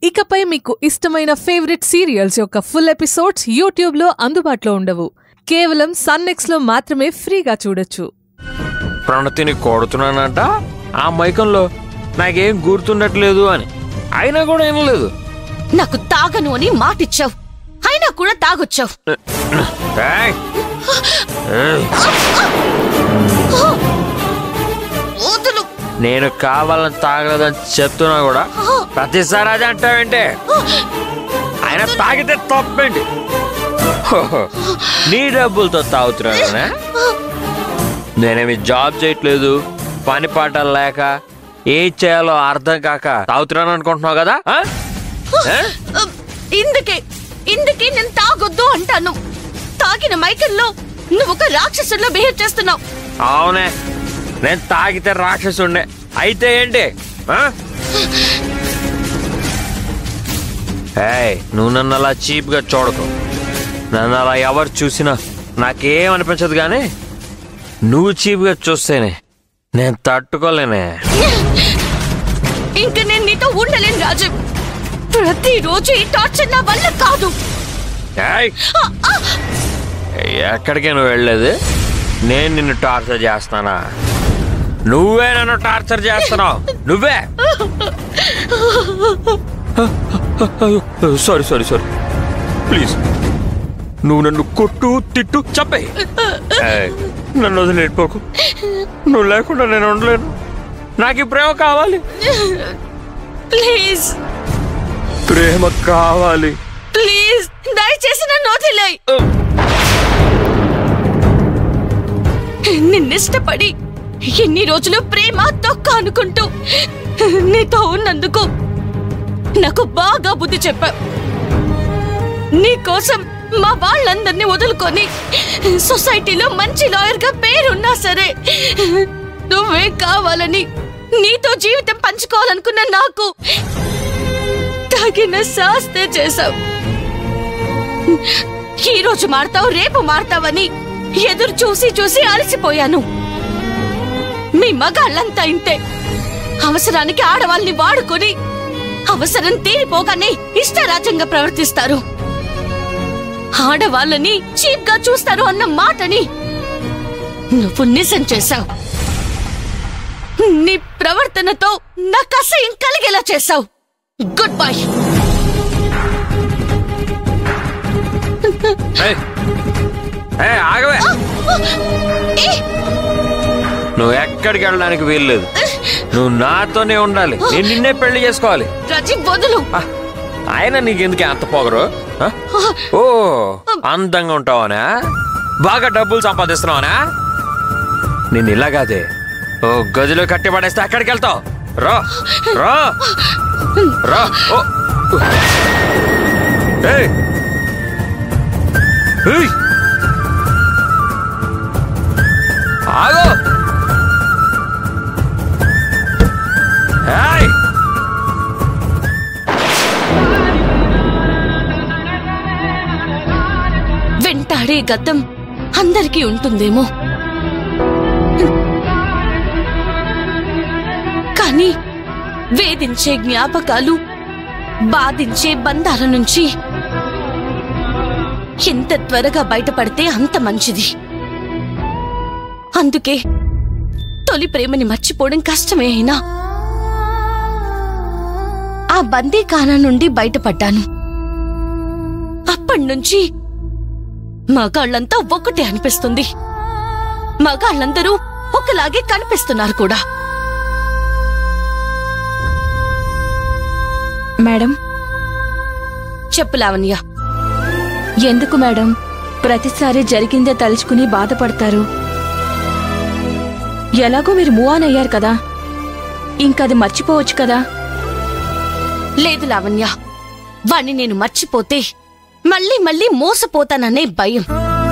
ఇకపై మీకు ఇష్టమైన ఫేవరెట్ సీరియల్స్ యొక్క ఫుల్ ఎపిసోడ్స్ యూట్యూబ్లో అందుబాటులో ఉండవు కేవలం సన్నెక్స్ లో మాత్రమే ఫ్రీగా చూడొచ్చు ప్రణతిని కొడుతున్నానంట ఆ మైకంలో నాకేం గుర్తుండట్లేదు అని అయినా కూడా ఏం లేదు నాకు తాగను అని మాటిచ్చావు అయినా కూడా తాగొచ్చావు ఏయ్! ఏయ్! వదులు నేను కావాలని తాగలేదని చెప్తున్నా కూడా ప్రతిసారి అది అంటావేంటే ఆయన తాగితే తప్పండి హోహో, నీ డబ్బులతో తాగుతున్నానా నేనేమి జాబ్ చేయట్లేదు పని పాట లేక ఏం చేయాలో అర్థం కాక తాగుతున్నాను అనుకుంటున్నావు కదా ఆ? ఆ? ఇందుకే ఇందుకే నేను తాగొద్దు అంటాను తాగిన మైకల్లో నువ్వు ఒక రాక్షసుడిలో బిహేవ్ చేస్తున్నావు అవునే నేను తాగితే రాక్షసుండే అయితే ఏంటి ఆ? ఏయ్ నువ్వు నన్ను అలా చీప్గా చూడకు నన్ను అలా ఎవరు చూసినా నాకేం అనిపించదు కానీ నువ్వు చీప్గా చూస్తేనే నేను తట్టుకోలేనే ఇంక నేను నీతో ఉండలేను రాజు ప్రతిరోజు ఈ టార్చర్ నా వల్ల కాదు ఏయ్! ఎక్కడికి నువ్వు వెళ్ళేది నేను నిన్ను టార్చర్ చేస్తానా నువ్వే నన్ను టార్చర్ చేస్తున్నావు నువ్వే సారీ సారీ సారీ ప్లీజ్ నువ్వు నన్ను కొట్టు తిట్టు చెప్పే నన్ను వదిలేకపోకు నువ్వు లేకుండా నేను ఉండలేను నాకు ఈ ప్రేమ కావాలి ప్లీజ్ ప్రేమ కావాలి ప్లీజ్ దయచేసి నన్ను వదిలేయ్ నిన్నిష్టపడి ఎన్ని రోజులు ప్రేమ తొక్క అనుకుంటూ నీతో ఉన్నందుకు నాకు బాగా బుద్ధి చెప్పావు నీకోసం మా వాళ్ళందరినీ వదులుకొని సొసైటీలో మంచి లాయర్ గా పేరున్నా సరే నువ్వే కావాలని నీతో జీవితం పంచుకోవాలనుకున్న నాకు తగిన శాస్తే చేశావు ఈ రోజు మారతావు రేపు మారతావని ఎదురు చూసి చూసి అలసిపోయాను మీ మగాళ్ళంతా ఇంతే అవసరానికి ఆడవాళ్ళని వాడుకొని అవసరం తీరిపోగానే ఇష్టరాజ్యంగా ప్రవర్తిస్తారు ఆడవాళ్ళని చీప్ గా చూస్తారు అన్న మాటని నువ్వు నిజం చేశావు నీ ప్రవర్తనతో నాకు అసహ్యం కలిగేలా చేశావు గుడ్ బై ఏయ్! ఏయ్, ఆగవే నువ్వు ఎక్కడికి వెళ్ళడానికి వీల్లేదు నువ్వు నాతోనే ఉండాలి నేను నిన్నే పెళ్లి చేసుకోవాలి రాజీవ్ వదులు ఆ, ఆయన నీకెందుకే అంత పొగరు ఆ? ఓ అందంగా ఉంటావనా బాగా డబ్బులు సంపాదిస్తున్నావనా నేను ఇలాగాదే ఓ గదిలో కట్టి పడేస్తే అక్కడికి వెళ్తావు రా రా రా ఓ ఏయ్! ఏయ్! ఆగు ఏయ్! వెంటాడే గతం అందరికీ ఉంటుందేమో కానీ వేధించే జ్ఞాపకాలు బాధించే బంధాల నుంచి ఎంత త్వరగా బయటపడితే అంత మంచిది అందుకే తొలి ప్రేమని మర్చిపోవడం కష్టమే అయినా ఆ బందీఖానా నుండి బయటపడ్డాను అప్పటి మగాళ్ళంతా ఒక్కటే అనిపిస్తుంది మగాళ్ళందరూ ఒకలాగే కనిపిస్తున్నారు కూడా మేడం చెప్పు లావణ్య ఎందుకు మేడం ప్రతిసారి జరిగిందే తలుచుకుని బాధపడతారు ఎలాగో మీరు మూవ్ ఆన్ అయ్యారు కదా ఇంకది మర్చిపోవచ్చు కదా లేదు లావణ్య వాణ్ణి నేను మర్చిపోతే మళ్ళీ మళ్ళీ మోసపోతాననే భయం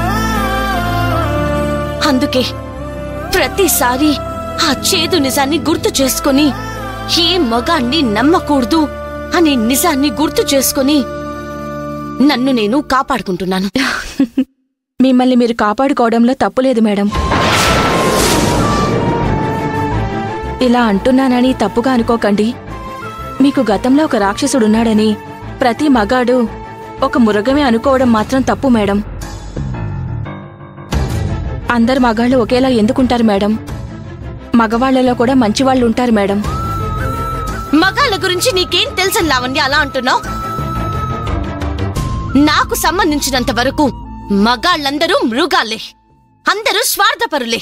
అందుకే ప్రతిసారి ఆ చేదు నిజాన్ని గుర్తు చేసుకుని ఏ మగాన్ని నమ్మకూడదు అనే నిజాన్ని గుర్తు చేసుకుని నన్ను నేను కాపాడుకుంటున్నాను మిమ్మల్ని మీరు కాపాడుకోవడంలో తప్పులేదు మేడం ఇలా అంటున్నానని తప్పుగా అనుకోకండి మీకు గతంలో ఒక రాక్షసుడున్నాడని ప్రతి మగాడు ఒక మృగమే అనుకోవడం మాత్రం తప్పు మేడం అందరు మగాళ్ళు ఒకేలా ఎందుకుంటారు మేడం మగవాళ్లలో కూడా మంచివాళ్ళు ఉంటారు మేడం మగాళ్ళ గురించి నీకేం తెలుసు లావణ్య అలా అంటున్నావు నాకు సంబంధించినంత వరకు మగాళ్ళందరూ మృగాలే అందరూ స్వార్థపరులే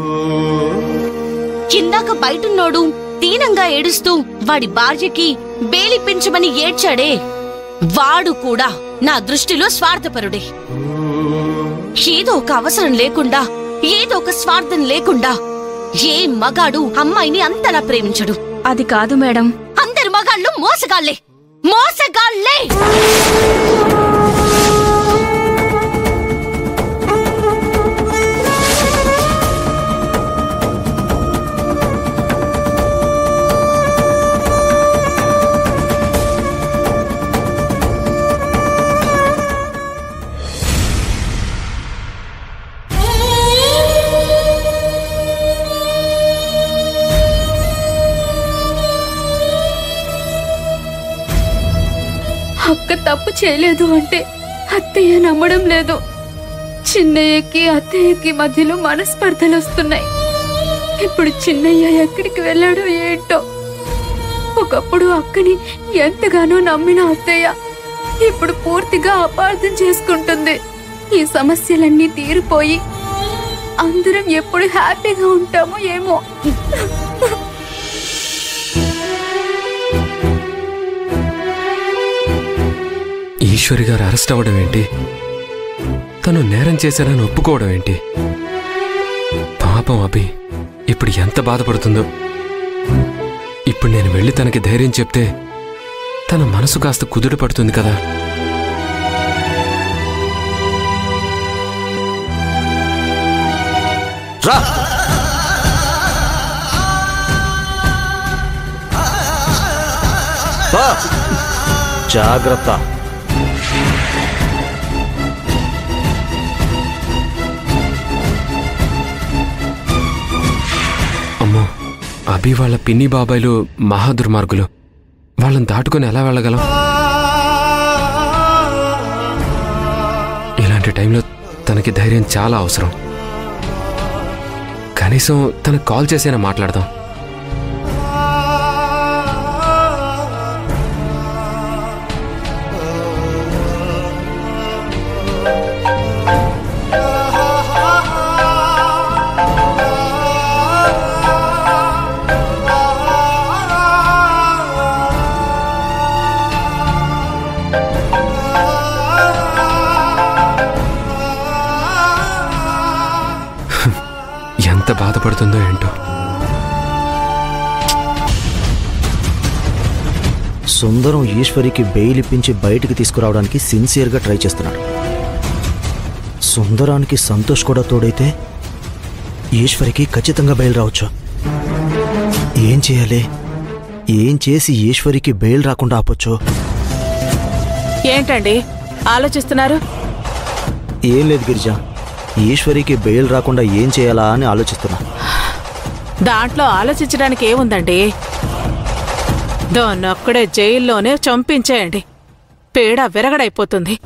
ఇందాక బయటున్నోడు దీనంగా ఏడుస్తూ వాడి భార్యకి బేలి పెంచమని ఏడ్చాడే వాడు కూడా నా దృష్టిలో స్వార్థపరుడే ఏదో ఒక అవసరం లేకుండా ఏదో ఒక స్వార్థం లేకుండా ఏ మగాడు అమ్మాయిని అంతలా ప్రేమించడు అది కాదు మేడం అందరు మగాళ్ళు మోసగాళ్లే మోసగాళ్లే అక్క తప్పు చేయలేదు అంటే అత్తయ్య నమ్మడం లేదు చిన్నయ్యకి అత్తయ్యకి మధ్యలో మనస్పర్ధలు వస్తున్నాయి ఇప్పుడు చిన్నయ్య ఎక్కడికి వెళ్ళాడో ఏంటో ఒకప్పుడు అక్కని ఎంతగానో నమ్మిన అత్తయ్య ఇప్పుడు పూర్తిగా అపార్థం చేసుకుంటుంది ఈ సమస్యలన్నీ తీరిపోయి అందరం ఎప్పుడు హ్యాపీగా ఉంటామో ఏమో ఈశ్వరి గారు అరెస్ట్ అవ్వడం ఏంటి తను నేరం చేశానని ఒప్పుకోవడం ఏంటి పాపం అభి ఇప్పుడు ఎంత బాధపడుతుందో ఇప్పుడు నేను వెళ్ళి తనకి ధైర్యం చెప్తే తన మనసు కాస్త కుదుట పడుతుంది కదా రా పా. జాగ్రత్త అమ్మో అభి వాళ్ళ పిన్ని బాబాయిలు మహా దుర్మార్గులు వాళ్ళని దాటుకొని ఎలా వెళ్ళగలం ఇలాంటి టైంలో తనకి ధైర్యం చాలా అవసరం కనీసం తనకు కాల్ చేసైనా మాట్లాడదాం ఎంత బాధపడుతుందో ఏంటో సుందరం ఈశ్వరికి బెయిల్ ఇప్పించి బయటికి తీసుకురావడానికి సిన్సియర్గా ట్రై చేస్తున్నాడు సుందరానికి సంతోష్ కూడా తోడైతే ఈశ్వరికి ఖచ్చితంగా బెయిల్ రావచ్చు ఏం చేయాలి ఏం చేసి ఈశ్వరికి బెయిల్ రాకుండా ఆపొచ్చు ఏంటండి ఆలోచిస్తున్నారు ఏం లేదు గిరిజ ఈశ్వరికి బెయిల్ రాకుండా ఏం చేయాలా అని ఆలోచిస్తున్నా దాంట్లో ఆలోచించడానికి ఏముందండి దాన్నొక్కడే జైల్లోనే చంపించేయండి పేడ విరగడైపోతుంది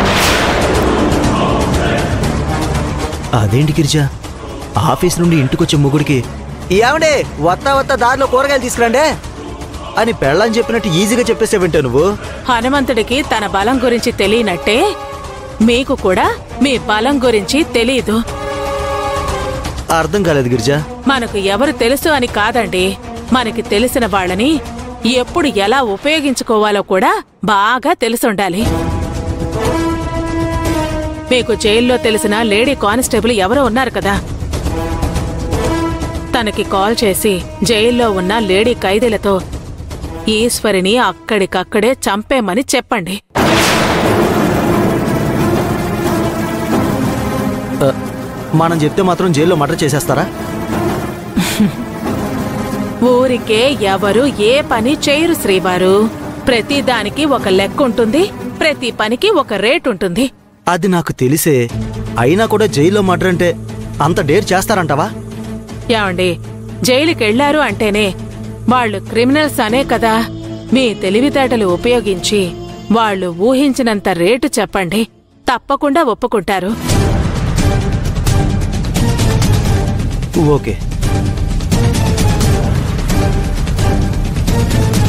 అదేంటి గిరిజ ఆఫీస్ నుండి ఇంటికొచ్చే ముగుడికి ఏమండే వత్తా వత్తా దారిలో కూరగాయలు తీసుకురండే అని పెళ్ళని చెప్పినట్టు ఈజీగా చెప్పేసే వింటా నువ్వు హనుమంతుడికి తన బలం గురించి తెలియనట్టే మీకు కూడా మీ బలం గురించి తెలీదు అర్థం కాలేదు గిరిజ మనకు ఎవరు తెలుసు అని కాదండి మనకి తెలిసిన వాళ్ళని ఎప్పుడు ఎలా ఉపయోగించుకోవాలో కూడా బాగా తెలుసుండాలి మీకు జైల్లో తెలిసిన లేడీ కానిస్టేబుల్ ఎవరో ఉన్నారు కదా తనకి కాల్ చేసి జైల్లో ఉన్న లేడీ ఖైదీలతో ఈశ్వరిని అక్కడికక్కడే చంపేమని చెప్పండి ఆ, మనం చెప్తే మాత్రం జైల్లో మర్డర్ చేసేస్తారా ఊరికే ఎవరు ఏ పని చేయరు శ్రీవారు ప్రతి దానికి ఒక లెక్క ఉంటుంది ప్రతి పనికి ఒక రేట్ ఉంటుంది అది నాకు తెలిసే అయినా కూడా జైల్లో మర్డర్ అంటే అంత డేర్ చేస్తారంటావా ఏమండి జైలుకెళ్లారు అంటేనే వాళ్ళు క్రిమినల్స్ అనే కదా మీ తెలివితేటలు ఉపయోగించి వాళ్ళు ఊహించినంత రేటు చెప్పండి తప్పకుండా ఒప్పుకుంటారు ఓకే